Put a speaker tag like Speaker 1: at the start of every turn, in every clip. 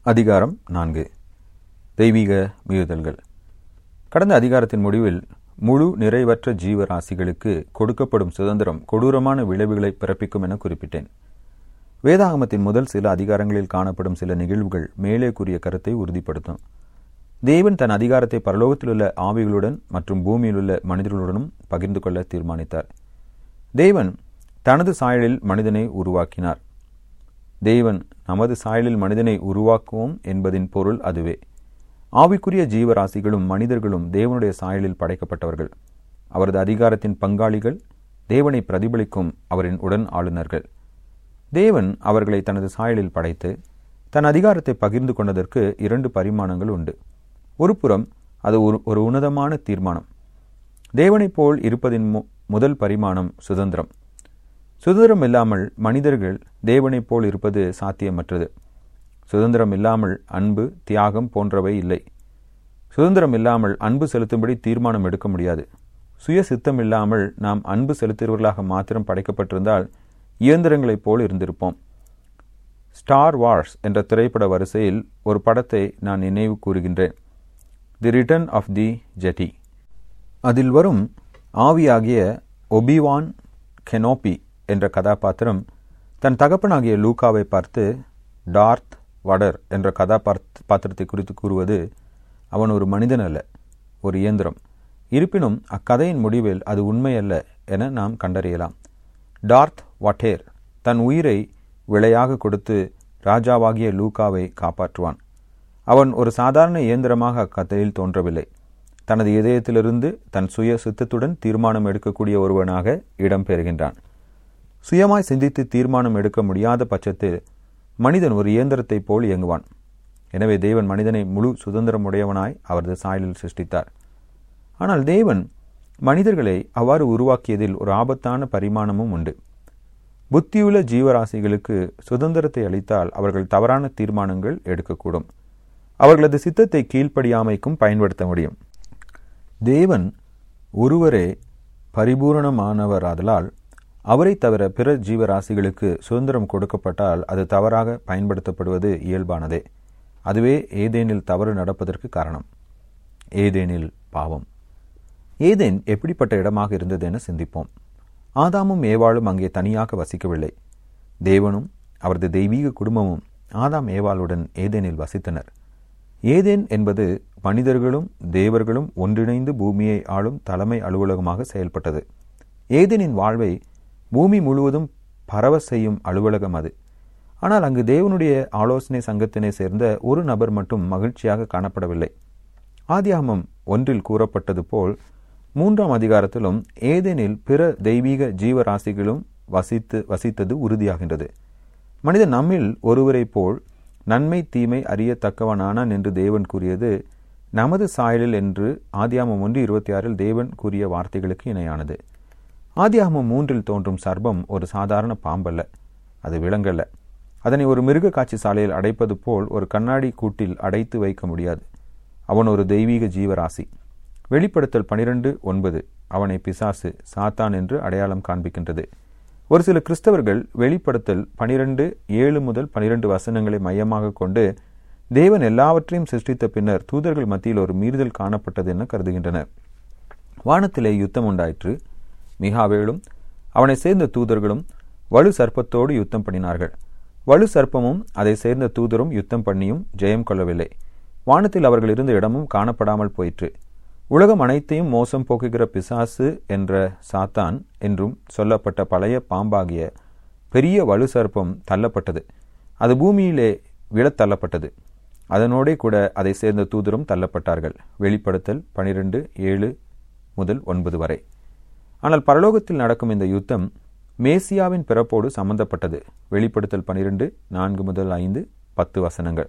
Speaker 1: அதிகாரம் நான்கு தெய்வீக மீறுதல்கள் கடந்த அதிகாரத்தின் முடிவில் முழு நிறைவற்ற ஜீவராசிகளுக்கு கொடுக்கப்படும் சுதந்திரம் கொடூரமான விளைவுகளை பிறப்பிக்கும் என குறிப்பிட்டேன் வேதாகமத்தின் முதல் சில அதிகாரங்களில் காணப்படும் சில நிகழ்வுகள் மேலே கூறிய கருத்தை உறுதிப்படுத்தும் தேவன் தன் அதிகாரத்தை பரலோகத்திலுள்ள ஆவிகளுடன் மற்றும் பூமியிலுள்ள மனிதர்களுடனும் பகிர்ந்து கொள்ள தீர்மானித்தார் தேவன் தனது சாயலில் மனிதனை உருவாக்கினார் தேவன் நமது சாயலில் மனிதனை உருவாக்குவோம் என்பதின் பொருள் அதுவே ஆவிக்குரிய ஜீவராசிகளும் மனிதர்களும் தேவனுடைய சாயலில் படைக்கப்பட்டவர்கள் அவரது அதிகாரத்தின் பங்காளிகள் தேவனை பிரதிபலிக்கும் அவரின் உடன் ஆளுநர்கள் தேவன் அவர்களை தனது சாயலில் படைத்து தன் அதிகாரத்தை பகிர்ந்து கொண்டதற்கு இரண்டு பரிமாணங்கள் உண்டு ஒரு புறம் அது ஒரு ஒரு உன்னதமான தீர்மானம் தேவனைப் போல் இருப்பதின் முதல் பரிமாணம் சுதந்திரம் சுதந்திரம் இல்லாமல் மனிதர்கள் தேவனைப் போல் இருப்பது சாத்தியமற்றது சுதந்திரம் இல்லாமல் அன்பு தியாகம் போன்றவை இல்லை சுதந்திரம் இல்லாமல் அன்பு செலுத்தும்படி தீர்மானம் எடுக்க முடியாது சுய சித்தம் இல்லாமல் நாம் அன்பு செலுத்துகிறவர்களாக மாத்திரம் படைக்கப்பட்டிருந்தால் இயந்திரங்களைப் போல் இருந்திருப்போம் ஸ்டார் வார்ஸ் என்ற திரைப்பட வரிசையில் ஒரு படத்தை நான் நினைவு கூறுகின்றேன் தி ரிட்டர்ன் ஆஃப் தி ஜெட்டி அதில் வரும் ஆவியாகிய ஒபிவான் கெனோபி என்ற கதாபாத்திரம் தன் தகப்பனாகிய லூகாவை பார்த்து டார்த் வடர் என்ற கதாபாத்திரத்தை குறித்து கூறுவது அவன் ஒரு மனிதன் அல்ல ஒரு இயந்திரம் இருப்பினும் அக்கதையின் முடிவில் அது உண்மையல்ல என நாம் கண்டறியலாம் டார்த் வட்டேர் தன் உயிரை விலையாக கொடுத்து ராஜாவாகிய லூகாவை காப்பாற்றுவான் அவன் ஒரு சாதாரண இயந்திரமாக அக்கதையில் தோன்றவில்லை தனது இதயத்திலிருந்து தன் சுய சித்தத்துடன் தீர்மானம் எடுக்கக்கூடிய ஒருவனாக இடம்பெறுகின்றான் சுயமாய் சிந்தித்து தீர்மானம் எடுக்க முடியாத பட்சத்தில் மனிதன் ஒரு இயந்திரத்தைப் போல் இயங்குவான் எனவே தேவன் மனிதனை முழு சுதந்திரமுடையவனாய் அவரது சாயலில் சிருஷ்டித்தார் ஆனால் தேவன் மனிதர்களை அவ்வாறு உருவாக்கியதில் ஒரு ஆபத்தான பரிமாணமும் உண்டு புத்தியுள்ள ஜீவராசிகளுக்கு சுதந்திரத்தை அளித்தால் அவர்கள் தவறான தீர்மானங்கள் எடுக்கக்கூடும் அவர்களது சித்தத்தை கீழ்ப்படியாமைக்கும் பயன்படுத்த முடியும் தேவன் ஒருவரே பரிபூரணமானவராதலால் அவரை தவிர பிற ஜீவராசிகளுக்கு சுதந்திரம் கொடுக்கப்பட்டால் அது தவறாக பயன்படுத்தப்படுவது இயல்பானதே அதுவே ஏதேனில் தவறு நடப்பதற்கு காரணம் ஏதேனில் பாவம் ஏதேன் எப்படிப்பட்ட இடமாக இருந்தது என சிந்திப்போம் ஆதாமும் ஏவாளும் அங்கே தனியாக வசிக்கவில்லை தேவனும் அவரது தெய்வீக குடும்பமும் ஆதாம் ஏவாளுடன் ஏதேனில் வசித்தனர் ஏதேன் என்பது மனிதர்களும் தேவர்களும் ஒன்றிணைந்து பூமியை ஆளும் தலைமை அலுவலகமாக செயல்பட்டது ஏதேனின் வாழ்வை பூமி முழுவதும் பரவ செய்யும் அலுவலகம் அது ஆனால் அங்கு தேவனுடைய ஆலோசனை சங்கத்தினை சேர்ந்த ஒரு நபர் மட்டும் மகிழ்ச்சியாக காணப்படவில்லை ஆதியாகமம் ஒன்றில் கூறப்பட்டது போல் மூன்றாம் அதிகாரத்திலும் ஏதேனில் பிற தெய்வீக ஜீவராசிகளும் வசித்து வசித்தது உறுதியாகின்றது மனிதன் நம்மில் ஒருவரைப் போல் நன்மை தீமை அறியத்தக்கவனானான் என்று தேவன் கூறியது நமது சாயலில் என்று ஆதியாமம் ஒன்று இருபத்தி ஆறில் தேவன் கூறிய வார்த்தைகளுக்கு இணையானது ஆதியாகமம் மூன்றில் தோன்றும் சர்ப்பம் ஒரு சாதாரண பாம்பல்ல அது விலங்கல்ல அதனை ஒரு மிருக காட்சி சாலையில் அடைப்பது போல் ஒரு கண்ணாடி கூட்டில் அடைத்து வைக்க முடியாது அவன் ஒரு தெய்வீக ஜீவராசி வெளிப்படுத்தல் பனிரெண்டு ஒன்பது அவனை பிசாசு சாத்தான் என்று அடையாளம் காண்பிக்கின்றது ஒரு சில கிறிஸ்தவர்கள் வெளிப்படுத்தல் பனிரெண்டு ஏழு முதல் பனிரெண்டு வசனங்களை மையமாக கொண்டு தேவன் எல்லாவற்றையும் சிருஷ்டித்த பின்னர் தூதர்கள் மத்தியில் ஒரு மீறுதல் காணப்பட்டது என கருதுகின்றனர் வானத்திலே யுத்தம் உண்டாயிற்று மிகாவேலும் அவனை சேர்ந்த தூதர்களும் வலு சர்ப்பத்தோடு யுத்தம் பண்ணினார்கள் வலு சர்ப்பமும் அதை சேர்ந்த தூதரும் யுத்தம் பண்ணியும் ஜெயம் கொள்ளவில்லை வானத்தில் அவர்கள் இருந்த இடமும் காணப்படாமல் போயிற்று உலகம் அனைத்தையும் மோசம் போக்குகிற பிசாசு என்ற சாத்தான் என்றும் சொல்லப்பட்ட பழைய பாம்பாகிய பெரிய வலு சர்ப்பம் தள்ளப்பட்டது அது பூமியிலே விழத் தள்ளப்பட்டது அதனோடே கூட அதை சேர்ந்த தூதரும் தள்ளப்பட்டார்கள் வெளிப்படுத்தல் பனிரெண்டு ஏழு முதல் ஒன்பது வரை ஆனால் பரலோகத்தில் நடக்கும் இந்த யுத்தம் மேசியாவின் பிறப்போடு சம்பந்தப்பட்டது வெளிப்படுத்தல் பனிரெண்டு நான்கு முதல் ஐந்து பத்து வசனங்கள்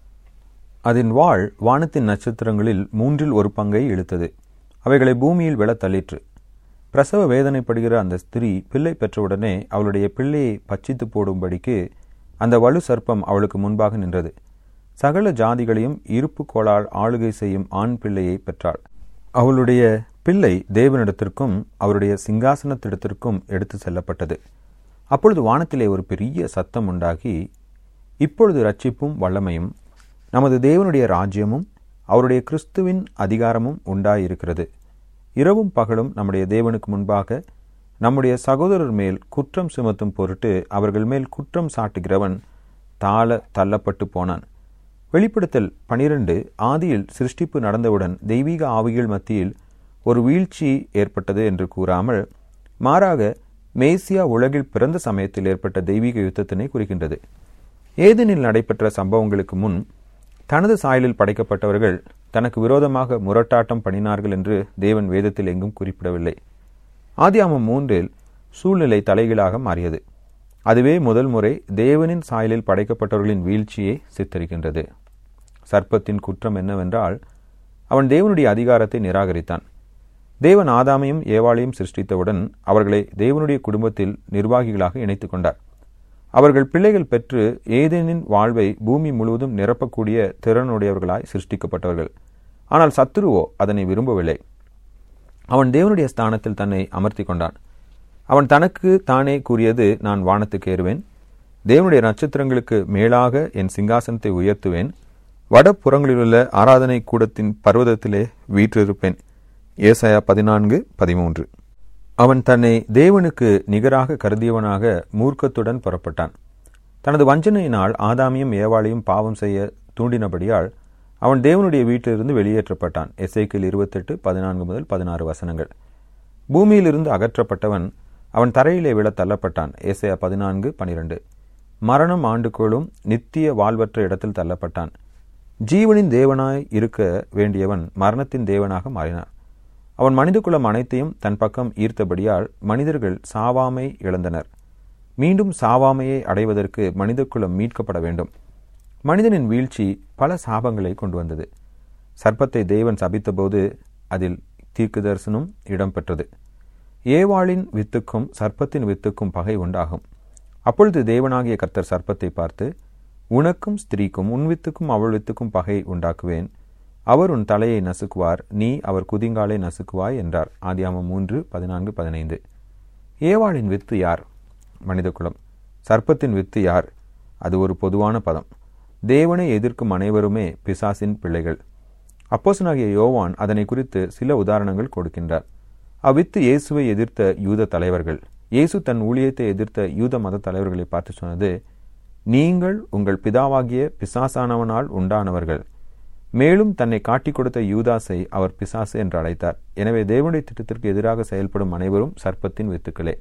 Speaker 1: அதன் வாழ் வானத்தின் நட்சத்திரங்களில் மூன்றில் ஒரு பங்கை இழுத்தது அவைகளை பூமியில் விழ தள்ளிற்று பிரசவ வேதனைப்படுகிற அந்த ஸ்திரீ பிள்ளை பெற்றவுடனே அவளுடைய பிள்ளையை பச்சித்து போடும்படிக்கு அந்த வலு சர்ப்பம் அவளுக்கு முன்பாக நின்றது சகல ஜாதிகளையும் இருப்பு கோளால் ஆளுகை செய்யும் ஆண் பிள்ளையை பெற்றாள் அவளுடைய பிள்ளை தேவனிடத்திற்கும் அவருடைய சிங்காசனத்திடத்திற்கும் எடுத்து செல்லப்பட்டது அப்பொழுது வானத்திலே ஒரு பெரிய சத்தம் உண்டாகி இப்பொழுது ரட்சிப்பும் வல்லமையும் நமது தேவனுடைய ராஜ்யமும் அவருடைய கிறிஸ்துவின் அதிகாரமும் உண்டாயிருக்கிறது இரவும் பகலும் நம்முடைய தேவனுக்கு முன்பாக நம்முடைய சகோதரர் மேல் குற்றம் சுமத்தும் பொருட்டு அவர்கள் மேல் குற்றம் சாட்டுகிறவன் தாழ தள்ளப்பட்டு போனான் வெளிப்படுத்தல் பனிரெண்டு ஆதியில் சிருஷ்டிப்பு நடந்தவுடன் தெய்வீக ஆவிகள் மத்தியில் ஒரு வீழ்ச்சி ஏற்பட்டது என்று கூறாமல் மாறாக மேசியா உலகில் பிறந்த சமயத்தில் ஏற்பட்ட தெய்வீக யுத்தத்தினை குறிக்கின்றது ஏதெனில் நடைபெற்ற சம்பவங்களுக்கு முன் தனது சாயலில் படைக்கப்பட்டவர்கள் தனக்கு விரோதமாக முரட்டாட்டம் பண்ணினார்கள் என்று தேவன் வேதத்தில் எங்கும் குறிப்பிடவில்லை ஆதியாமம் மூன்றில் சூழ்நிலை தலைகீழாக மாறியது அதுவே முதல் முறை தேவனின் சாயலில் படைக்கப்பட்டவர்களின் வீழ்ச்சியை சித்தரிக்கின்றது சர்ப்பத்தின் குற்றம் என்னவென்றால் அவன் தேவனுடைய அதிகாரத்தை நிராகரித்தான் தேவன் ஆதாமையும் ஏவாளையும் சிருஷ்டித்தவுடன் அவர்களை தேவனுடைய குடும்பத்தில் நிர்வாகிகளாக இணைத்துக் கொண்டார் அவர்கள் பிள்ளைகள் பெற்று ஏதேனின் வாழ்வை பூமி முழுவதும் நிரப்பக்கூடிய திறனுடையவர்களாய் சிருஷ்டிக்கப்பட்டவர்கள் ஆனால் சத்துருவோ அதனை விரும்பவில்லை அவன் தேவனுடைய ஸ்தானத்தில் தன்னை அமர்த்தி கொண்டான் அவன் தனக்கு தானே கூறியது நான் வானத்துக்கு ஏறுவேன் தேவனுடைய நட்சத்திரங்களுக்கு மேலாக என் சிங்காசனத்தை உயர்த்துவேன் வடப்புறங்களிலுள்ள ஆராதனை கூடத்தின் பர்வதத்திலே வீற்றிருப்பேன் ஏசாயா பதினான்கு பதிமூன்று அவன் தன்னை தேவனுக்கு நிகராக கருதியவனாக மூர்க்கத்துடன் புறப்பட்டான் தனது வஞ்சனையினால் ஆதாமியும் ஏவாளையும் பாவம் செய்ய தூண்டினபடியால் அவன் தேவனுடைய வீட்டிலிருந்து வெளியேற்றப்பட்டான் எஸ்ஐக்கில் இருபத்தெட்டு பதினான்கு முதல் பதினாறு வசனங்கள் பூமியிலிருந்து அகற்றப்பட்டவன் அவன் தரையிலே விழ தள்ளப்பட்டான் ஏசையா பதினான்கு பனிரெண்டு மரணம் ஆண்டுகோளும் நித்திய வாழ்வற்ற இடத்தில் தள்ளப்பட்டான் ஜீவனின் தேவனாய் இருக்க வேண்டியவன் மரணத்தின் தேவனாக மாறினான் அவன் மனிதகுலம் அனைத்தையும் தன் பக்கம் ஈர்த்தபடியால் மனிதர்கள் சாவாமை இழந்தனர் மீண்டும் சாவாமையை அடைவதற்கு மனிதகுலம் மீட்கப்பட வேண்டும் மனிதனின் வீழ்ச்சி பல சாபங்களை கொண்டு வந்தது சர்ப்பத்தை தேவன் சபித்தபோது அதில் தீர்க்கு தரிசனம் இடம்பெற்றது ஏவாளின் வித்துக்கும் சர்ப்பத்தின் வித்துக்கும் பகை உண்டாகும் அப்பொழுது தேவனாகிய கர்த்தர் சர்ப்பத்தை பார்த்து உனக்கும் ஸ்திரீக்கும் உன் வித்துக்கும் அவள் வித்துக்கும் பகை உண்டாக்குவேன் அவர் உன் தலையை நசுக்குவார் நீ அவர் குதிங்காலை நசுக்குவாய் என்றார் ஆதியாமம் மூன்று பதினான்கு பதினைந்து ஏவாளின் வித்து யார் மனிதகுலம் சர்ப்பத்தின் வித்து யார் அது ஒரு பொதுவான பதம் தேவனை எதிர்க்கும் அனைவருமே பிசாசின் பிள்ளைகள் அப்போசனாகிய யோவான் அதனை குறித்து சில உதாரணங்கள் கொடுக்கின்றார் அவ்வித்து இயேசுவை எதிர்த்த யூத தலைவர்கள் இயேசு தன் ஊழியத்தை எதிர்த்த யூத மத தலைவர்களை பார்த்து சொன்னது நீங்கள் உங்கள் பிதாவாகிய பிசாசானவனால் உண்டானவர்கள் மேலும் தன்னை காட்டிக் கொடுத்த யூதாஸை அவர் பிசாசு என்று அழைத்தார் எனவே தேவனுடைய திட்டத்திற்கு எதிராக செயல்படும் அனைவரும் சர்ப்பத்தின் வித்துக்களே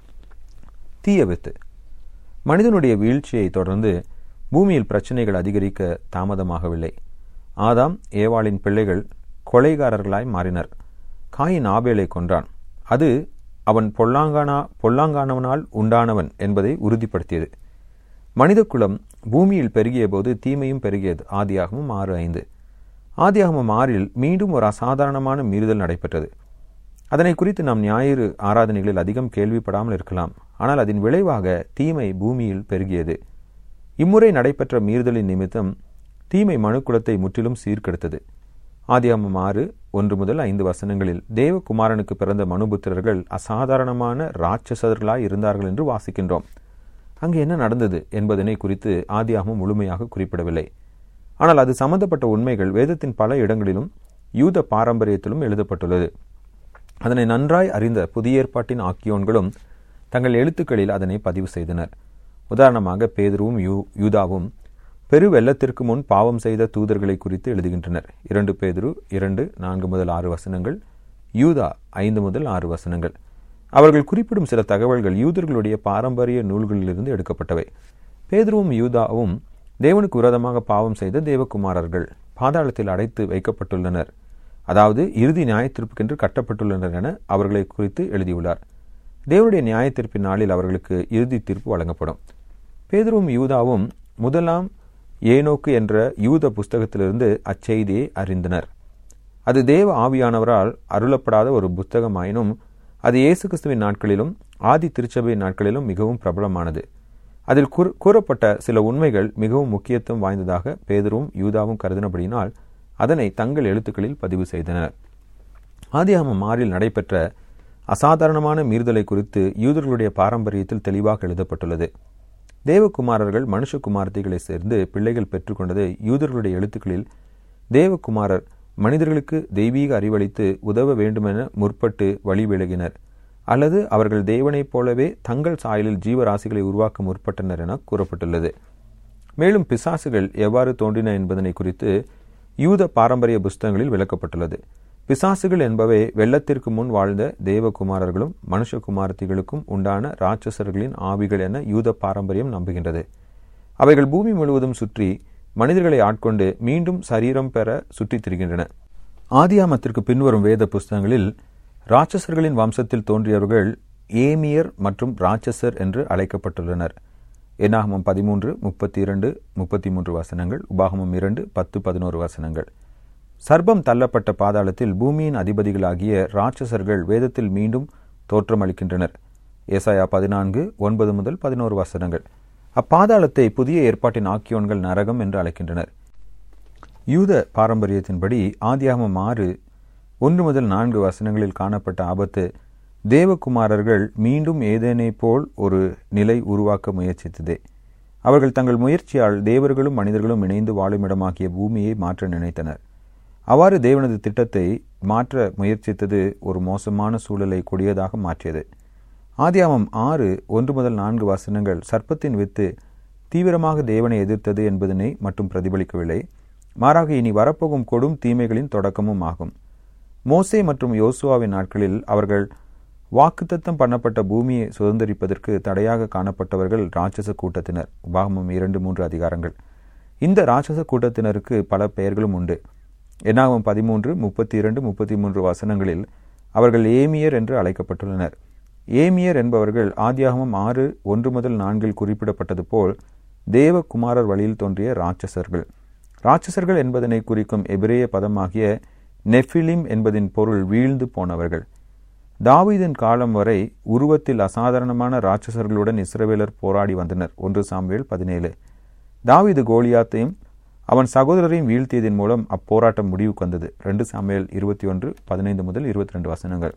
Speaker 1: தீய வித்து மனிதனுடைய வீழ்ச்சியை தொடர்ந்து பூமியில் பிரச்சனைகள் அதிகரிக்க தாமதமாகவில்லை ஆதாம் ஏவாளின் பிள்ளைகள் கொலைகாரர்களாய் மாறினர் காயின் ஆபேலை கொன்றான் அது அவன் பொல்லாங்கானா பொல்லாங்கானவனால் உண்டானவன் என்பதை உறுதிப்படுத்தியது மனிதகுலம் பூமியில் பெருகிய போது தீமையும் பெருகியது ஆதியாகமும் ஆறு ஐந்து ஆதியாகமம் ஆறில் மீண்டும் ஒரு அசாதாரணமான மீறுதல் நடைபெற்றது அதனை குறித்து நாம் ஞாயிறு ஆராதனைகளில் அதிகம் கேள்விப்படாமல் இருக்கலாம் ஆனால் அதன் விளைவாக தீமை பூமியில் பெருகியது இம்முறை நடைபெற்ற மீறுதலின் நிமித்தம் தீமை மனுக்குலத்தை முற்றிலும் சீர்கெடுத்தது ஆதியாமம் ஆறு ஒன்று முதல் ஐந்து வசனங்களில் தேவகுமாரனுக்கு பிறந்த மனுபுத்திரர்கள் அசாதாரணமான ராட்சசர்களாய் இருந்தார்கள் என்று வாசிக்கின்றோம் அங்கு என்ன நடந்தது என்பதனை குறித்து ஆதியாகமும் முழுமையாக குறிப்பிடவில்லை ஆனால் அது சம்பந்தப்பட்ட உண்மைகள் வேதத்தின் பல இடங்களிலும் யூத பாரம்பரியத்திலும் எழுதப்பட்டுள்ளது அதனை நன்றாய் அறிந்த புதிய ஏற்பாட்டின் ஆக்கியோன்களும் தங்கள் எழுத்துக்களில் அதனை பதிவு செய்தனர் உதாரணமாக பேதுருவும் யூ யூதாவும் பெரு வெள்ளத்திற்கு முன் பாவம் செய்த தூதர்களை குறித்து எழுதுகின்றனர் இரண்டு பேதுரு இரண்டு நான்கு முதல் ஆறு வசனங்கள் யூதா ஐந்து முதல் ஆறு வசனங்கள் அவர்கள் குறிப்பிடும் சில தகவல்கள் யூதர்களுடைய பாரம்பரிய நூல்களிலிருந்து எடுக்கப்பட்டவை பேதுருவும் யூதாவும் தேவனுக்கு விரோதமாக பாவம் செய்த தேவகுமாரர்கள் பாதாளத்தில் அடைத்து வைக்கப்பட்டுள்ளனர் அதாவது இறுதி நியாயத்திற்கென்று கட்டப்பட்டுள்ளனர் என அவர்களை குறித்து எழுதியுள்ளார் தேவனுடைய நியாயத்திற்பின் நாளில் அவர்களுக்கு இறுதி தீர்ப்பு வழங்கப்படும் பேதுருவும் யூதாவும் முதலாம் ஏனோக்கு என்ற யூத புஸ்தகத்திலிருந்து அச்செய்தியை அறிந்தனர் அது தேவ ஆவியானவரால் அருளப்படாத ஒரு புத்தகமாயினும் அது இயேசு கிறிஸ்துவின் நாட்களிலும் ஆதி திருச்சபையின் நாட்களிலும் மிகவும் பிரபலமானது அதில் கூறப்பட்ட சில உண்மைகள் மிகவும் முக்கியத்துவம் வாய்ந்ததாக பேதரும் யூதாவும் கருதினபடியினால் அதனை தங்கள் எழுத்துக்களில் பதிவு செய்தனர் ஆதியாமம் ஆறில் நடைபெற்ற அசாதாரணமான மீறுதலை குறித்து யூதர்களுடைய பாரம்பரியத்தில் தெளிவாக எழுதப்பட்டுள்ளது தேவகுமாரர்கள் மனுஷகுமார்த்திகளை சேர்ந்து பிள்ளைகள் பெற்றுக்கொண்டது யூதர்களுடைய எழுத்துக்களில் தேவகுமாரர் மனிதர்களுக்கு தெய்வீக அறிவளித்து உதவ வேண்டுமென முற்பட்டு வழி விலகினர் அல்லது அவர்கள் தேவனைப் போலவே தங்கள் சாயலில் ஜீவராசிகளை உருவாக்க முற்பட்டனர் என கூறப்பட்டுள்ளது மேலும் பிசாசுகள் எவ்வாறு தோன்றின என்பதனை குறித்து யூத பாரம்பரிய புஸ்தகங்களில் விளக்கப்பட்டுள்ளது பிசாசுகள் என்பவை வெள்ளத்திற்கு முன் வாழ்ந்த தேவகுமாரர்களும் மனுஷகுமாரத்திகளுக்கும் உண்டான ராட்சசர்களின் ஆவிகள் என யூத பாரம்பரியம் நம்புகின்றது அவைகள் பூமி முழுவதும் சுற்றி மனிதர்களை ஆட்கொண்டு மீண்டும் சரீரம் பெற சுற்றித் திரிகின்றன ஆதியாமத்திற்கு பின்வரும் வேத புஸ்தகங்களில் ராட்சசர்களின் வம்சத்தில் தோன்றியவர்கள் ஏமியர் மற்றும் ராட்சசர் என்று அழைக்கப்பட்டுள்ளனர் என்னாகமம் பதிமூன்று முப்பத்தி இரண்டு முப்பத்தி மூன்று வசனங்கள் உபாகமம் இரண்டு பத்து பதினோரு வசனங்கள் சர்ப்பம் தள்ளப்பட்ட பாதாளத்தில் பூமியின் அதிபதிகளாகிய ராட்சசர்கள் வேதத்தில் மீண்டும் தோற்றமளிக்கின்றனர் ஏசாயா பதினான்கு ஒன்பது முதல் பதினோரு வசனங்கள் அப்பாதாளத்தை புதிய ஏற்பாட்டின் ஆக்கியோன்கள் நரகம் என்று அழைக்கின்றனர் யூத பாரம்பரியத்தின்படி ஆதியாகமம் ஆறு ஒன்று முதல் நான்கு வசனங்களில் காணப்பட்ட ஆபத்து தேவகுமாரர்கள் மீண்டும் ஏதேனை போல் ஒரு நிலை உருவாக்க முயற்சித்ததே அவர்கள் தங்கள் முயற்சியால் தேவர்களும் மனிதர்களும் இணைந்து வாழுமிடமாக்கிய பூமியை மாற்ற நினைத்தனர் அவ்வாறு தேவனது திட்டத்தை மாற்ற முயற்சித்தது ஒரு மோசமான சூழலை கொடியதாக மாற்றியது ஆதியாமம் ஆறு ஒன்று முதல் நான்கு வசனங்கள் சர்ப்பத்தின் வித்து தீவிரமாக தேவனை எதிர்த்தது என்பதனை மட்டும் பிரதிபலிக்கவில்லை மாறாக இனி வரப்போகும் கொடும் தீமைகளின் தொடக்கமும் ஆகும் மோசே மற்றும் யோசுவாவின் நாட்களில் அவர்கள் வாக்குத்தத்தம் பண்ணப்பட்ட பூமியை சுதந்திரிப்பதற்கு தடையாக காணப்பட்டவர்கள் ராட்சச கூட்டத்தினர் உபாகமம் இரண்டு மூன்று அதிகாரங்கள் இந்த ராட்சச கூட்டத்தினருக்கு பல பெயர்களும் உண்டு என்னாகும் பதிமூன்று முப்பத்தி இரண்டு முப்பத்தி மூன்று வசனங்களில் அவர்கள் ஏமியர் என்று அழைக்கப்பட்டுள்ளனர் ஏமியர் என்பவர்கள் ஆதியாகமம் ஆறு ஒன்று முதல் நான்கில் குறிப்பிடப்பட்டது போல் தேவகுமாரர் வழியில் தோன்றிய ராட்சசர்கள் ராட்சசர்கள் என்பதனை குறிக்கும் எபிரேய பதமாகிய நெஃபிலிம் என்பதின் பொருள் வீழ்ந்து போனவர்கள் தாவீதின் காலம் வரை உருவத்தில் அசாதாரணமான ராட்சசர்களுடன் இஸ்ரவேலர் போராடி வந்தனர் ஒன்று சாமுவேல் பதினேழு தாவீது கோலியாத்தையும் அவன் சகோதரரையும் வீழ்த்தியதன் மூலம் அப்போராட்டம் முடிவுக்கு வந்தது ரெண்டு சாமுவேல் இருபத்தி ஒன்று பதினைந்து முதல் இருபத்தி ரெண்டு வசனங்கள்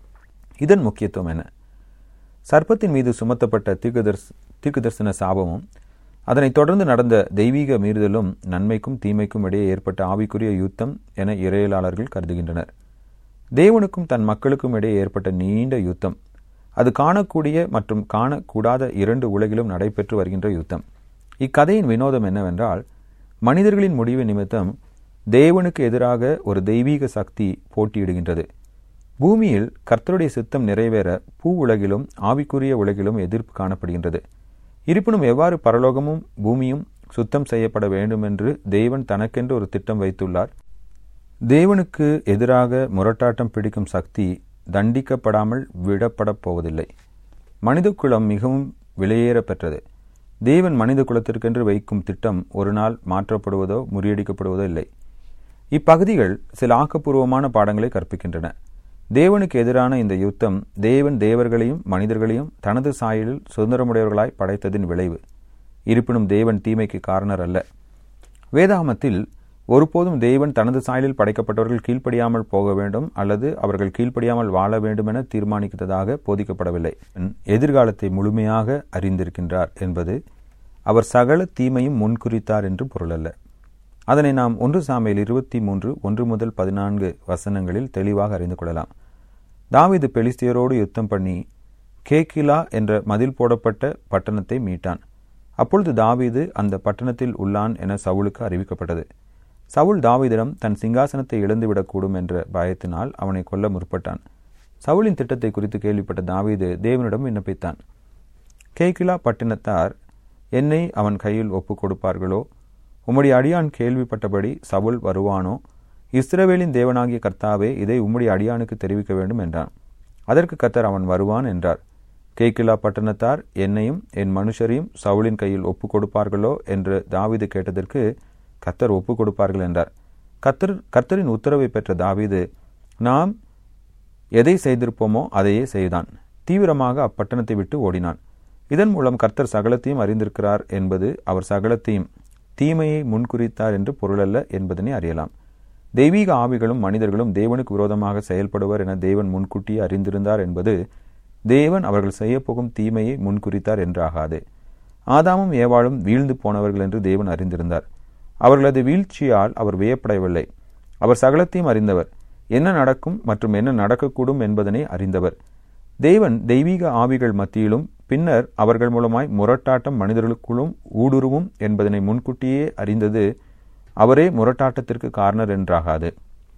Speaker 1: இதன் முக்கியத்துவம் என்ன சர்ப்பத்தின் மீது சுமத்தப்பட்ட தீர்க்கதர்ஸ் தீர்க்கதர்சன சாபமும் அதனைத் தொடர்ந்து நடந்த தெய்வீக மீறுதலும் நன்மைக்கும் தீமைக்கும் இடையே ஏற்பட்ட ஆவிக்குரிய யுத்தம் என இறையலாளர்கள் கருதுகின்றனர் தேவனுக்கும் தன் மக்களுக்கும் இடையே ஏற்பட்ட நீண்ட யுத்தம் அது காணக்கூடிய மற்றும் காணக்கூடாத இரண்டு உலகிலும் நடைபெற்று வருகின்ற யுத்தம் இக்கதையின் வினோதம் என்னவென்றால் மனிதர்களின் முடிவு நிமித்தம் தேவனுக்கு எதிராக ஒரு தெய்வீக சக்தி போட்டியிடுகின்றது பூமியில் கர்த்தருடைய சித்தம் நிறைவேற பூ உலகிலும் ஆவிக்குரிய உலகிலும் எதிர்ப்பு காணப்படுகின்றது இருப்பினும் எவ்வாறு பரலோகமும் பூமியும் சுத்தம் செய்யப்பட வேண்டும் என்று தேவன் தனக்கென்று ஒரு திட்டம் வைத்துள்ளார் தேவனுக்கு எதிராக முரட்டாட்டம் பிடிக்கும் சக்தி தண்டிக்கப்படாமல் விடப்படப் போவதில்லை மனித குலம் மிகவும் விலையேற பெற்றது தேவன் மனித குலத்திற்கென்று வைக்கும் திட்டம் ஒரு நாள் மாற்றப்படுவதோ முறியடிக்கப்படுவதோ இல்லை இப்பகுதிகள் சில ஆக்கப்பூர்வமான பாடங்களை கற்பிக்கின்றன தேவனுக்கு எதிரான இந்த யுத்தம் தேவன் தேவர்களையும் மனிதர்களையும் தனது சாயலில் சுதந்திரமுடையவர்களாய் படைத்ததின் விளைவு இருப்பினும் தேவன் தீமைக்கு காரணர் அல்ல வேதாகமத்தில் ஒருபோதும் தேவன் தனது சாயலில் படைக்கப்பட்டவர்கள் கீழ்ப்படியாமல் போக வேண்டும் அல்லது அவர்கள் கீழ்ப்படியாமல் வாழ வேண்டும் என தீர்மானித்ததாக போதிக்கப்படவில்லை எதிர்காலத்தை முழுமையாக அறிந்திருக்கின்றார் என்பது அவர் சகல தீமையும் முன்குறித்தார் என்று பொருளல்ல அதனை நாம் ஒன்று சாமையில் இருபத்தி மூன்று ஒன்று முதல் பதினான்கு வசனங்களில் தெளிவாக அறிந்து கொள்ளலாம் தாவிது பெலிஸ்தியரோடு யுத்தம் பண்ணி கேக்கிலா என்ற மதில் போடப்பட்ட பட்டணத்தை மீட்டான் அப்பொழுது தாவீது அந்த பட்டணத்தில் உள்ளான் என சவுலுக்கு அறிவிக்கப்பட்டது சவுல் தாவீதிடம் தன் சிங்காசனத்தை இழந்துவிடக்கூடும் என்ற பயத்தினால் அவனை கொல்ல முற்பட்டான் சவுலின் திட்டத்தை குறித்து கேள்விப்பட்ட தாவீது தேவனிடம் விண்ணப்பித்தான் கேக்கிலா பட்டினத்தார் என்னை அவன் கையில் ஒப்புக் கொடுப்பார்களோ உம்முடைய அடியான் கேள்விப்பட்டபடி சவுல் வருவானோ இஸ்ரவேலின் தேவனாகிய கர்த்தாவே இதை உம்முடைய அடியானுக்கு தெரிவிக்க வேண்டும் என்றான் அதற்கு கர்த்தர் அவன் வருவான் என்றார் கேக்கிலா பட்டணத்தார் என்னையும் என் மனுஷரையும் சவுலின் கையில் ஒப்புக் கொடுப்பார்களோ என்று தாவீது கேட்டதற்கு கர்த்தர் ஒப்புக் கொடுப்பார்கள் என்றார் கர்த்தர் கர்த்தரின் உத்தரவை பெற்ற தாவீது நாம் எதை செய்திருப்போமோ அதையே செய்தான் தீவிரமாக அப்பட்டணத்தை விட்டு ஓடினான் இதன் மூலம் கர்த்தர் சகலத்தையும் அறிந்திருக்கிறார் என்பது அவர் சகலத்தையும் தீமையை முன்குறித்தார் என்று பொருளல்ல என்பதனை அறியலாம் தெய்வீக ஆவிகளும் மனிதர்களும் தேவனுக்கு விரோதமாக செயல்படுவர் என தேவன் முன்கூட்டியே அறிந்திருந்தார் என்பது தேவன் அவர்கள் செய்யப்போகும் தீமையை முன்குறித்தார் என்றாகாது ஆதாமும் ஏவாளும் வீழ்ந்து போனவர்கள் என்று தேவன் அறிந்திருந்தார் அவர்களது வீழ்ச்சியால் அவர் வியப்படையவில்லை அவர் சகலத்தையும் அறிந்தவர் என்ன நடக்கும் மற்றும் என்ன நடக்கக்கூடும் என்பதனை அறிந்தவர் தேவன் தெய்வீக ஆவிகள் மத்தியிலும் பின்னர் அவர்கள் மூலமாய் முரட்டாட்டம் மனிதர்களுக்குள்ளும் ஊடுருவும் என்பதனை முன்கூட்டியே அறிந்தது அவரே முரட்டாட்டத்திற்கு காரணர் என்றாகாது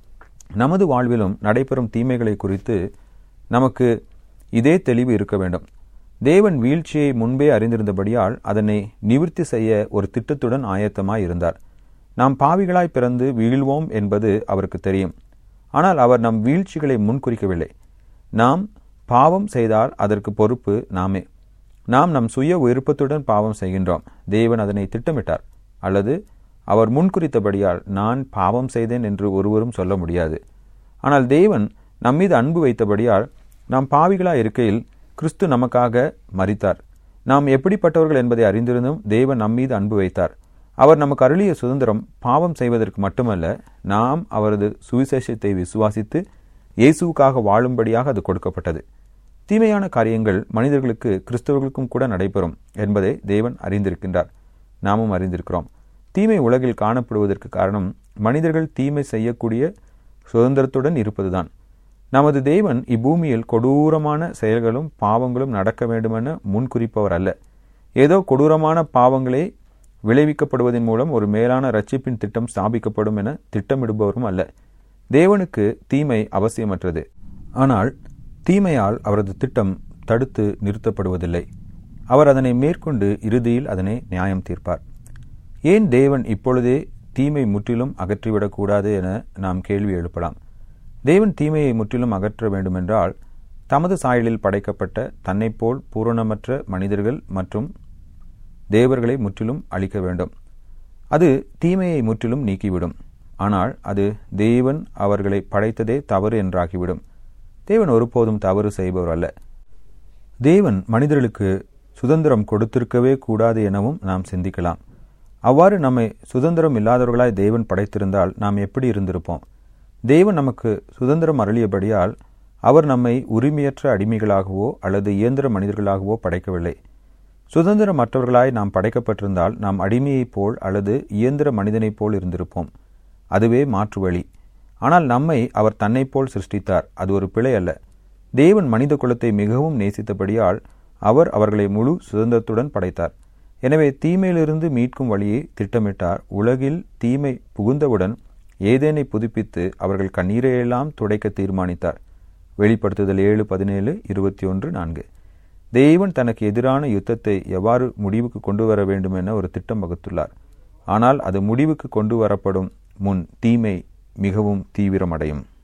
Speaker 1: நமது வாழ்விலும் நடைபெறும் தீமைகளை குறித்து நமக்கு இதே தெளிவு இருக்க வேண்டும் தேவன் வீழ்ச்சியை முன்பே அறிந்திருந்தபடியால் அதனை நிவிர்த்தி செய்ய ஒரு திட்டத்துடன் ஆயத்தமாய் இருந்தார் நாம் பாவிகளாய் பிறந்து வீழ்வோம் என்பது அவருக்கு தெரியும் ஆனால் அவர் நம் வீழ்ச்சிகளை முன்குறிக்கவில்லை நாம் பாவம் செய்தால் அதற்கு பொறுப்பு நாமே நாம் நம் சுய விருப்பத்துடன் பாவம் செய்கின்றோம் தேவன் அதனை திட்டமிட்டார் அல்லது அவர் முன்குறித்தபடியால் நான் பாவம் செய்தேன் என்று ஒருவரும் சொல்ல முடியாது ஆனால் தேவன் நம்மீது அன்பு வைத்தபடியால் நாம் பாவிகளாய் இருக்கையில் கிறிஸ்து நமக்காக மறித்தார் நாம் எப்படிப்பட்டவர்கள் என்பதை அறிந்திருந்தும் தேவன் நம்மீது அன்பு வைத்தார் அவர் நமக்கு அருளிய சுதந்திரம் பாவம் செய்வதற்கு மட்டுமல்ல நாம் அவரது சுவிசேஷத்தை விசுவாசித்து இயேசுவுக்காக வாழும்படியாக அது கொடுக்கப்பட்டது தீமையான காரியங்கள் மனிதர்களுக்கு கிறிஸ்தவர்களுக்கும் கூட நடைபெறும் என்பதை தேவன் அறிந்திருக்கின்றார் நாமும் அறிந்திருக்கிறோம் தீமை உலகில் காணப்படுவதற்கு காரணம் மனிதர்கள் தீமை செய்யக்கூடிய சுதந்திரத்துடன் இருப்பதுதான் நமது தேவன் இப்பூமியில் கொடூரமான செயல்களும் பாவங்களும் நடக்க வேண்டுமென முன்குறிப்பவர் அல்ல ஏதோ கொடூரமான பாவங்களே விளைவிக்கப்படுவதன் மூலம் ஒரு மேலான ரட்சிப்பின் திட்டம் ஸ்தாபிக்கப்படும் என திட்டமிடுபவரும் அல்ல தேவனுக்கு தீமை அவசியமற்றது ஆனால் தீமையால் அவரது திட்டம் தடுத்து நிறுத்தப்படுவதில்லை அவர் அதனை மேற்கொண்டு இறுதியில் அதனை நியாயம் தீர்ப்பார் ஏன் தேவன் இப்பொழுதே தீமை முற்றிலும் அகற்றிவிடக்கூடாது என நாம் கேள்வி எழுப்பலாம் தேவன் தீமையை முற்றிலும் அகற்ற வேண்டுமென்றால் தமது சாயலில் படைக்கப்பட்ட தன்னைப் போல் பூரணமற்ற மனிதர்கள் மற்றும் தேவர்களை முற்றிலும் அழிக்க வேண்டும் அது தீமையை முற்றிலும் நீக்கிவிடும் ஆனால் அது தேவன் அவர்களை படைத்ததே தவறு என்றாகிவிடும் தேவன் ஒருபோதும் தவறு செய்பவர் அல்ல தேவன் மனிதர்களுக்கு சுதந்திரம் கொடுத்திருக்கவே கூடாது எனவும் நாம் சிந்திக்கலாம் அவ்வாறு நம்மை சுதந்திரம் இல்லாதவர்களாய் தேவன் படைத்திருந்தால் நாம் எப்படி இருந்திருப்போம் தேவன் நமக்கு சுதந்திரம் அருளியபடியால் அவர் நம்மை உரிமையற்ற அடிமைகளாகவோ அல்லது இயந்திர மனிதர்களாகவோ படைக்கவில்லை சுதந்திரமற்றவர்களாய் நாம் படைக்கப்பட்டிருந்தால் நாம் அடிமையைப் போல் அல்லது இயந்திர மனிதனைப் போல் இருந்திருப்போம் அதுவே மாற்று வழி ஆனால் நம்மை அவர் தன்னைப் போல் சிருஷ்டித்தார் அது ஒரு பிழை அல்ல தேவன் மனித குலத்தை மிகவும் நேசித்தபடியால் அவர் அவர்களை முழு சுதந்திரத்துடன் படைத்தார் எனவே தீமையிலிருந்து மீட்கும் வழியை திட்டமிட்டார் உலகில் தீமை புகுந்தவுடன் ஏதேனை புதுப்பித்து அவர்கள் கண்ணீரையெல்லாம் துடைக்க தீர்மானித்தார் வெளிப்படுத்துதல் ஏழு பதினேழு இருபத்தி ஒன்று நான்கு தேவன் தனக்கு எதிரான யுத்தத்தை எவ்வாறு முடிவுக்கு கொண்டு வர வேண்டும் என ஒரு திட்டம் வகுத்துள்ளார் ஆனால் அது முடிவுக்கு கொண்டு வரப்படும் முன் தீமை மிகவும் தீவிரமடையும்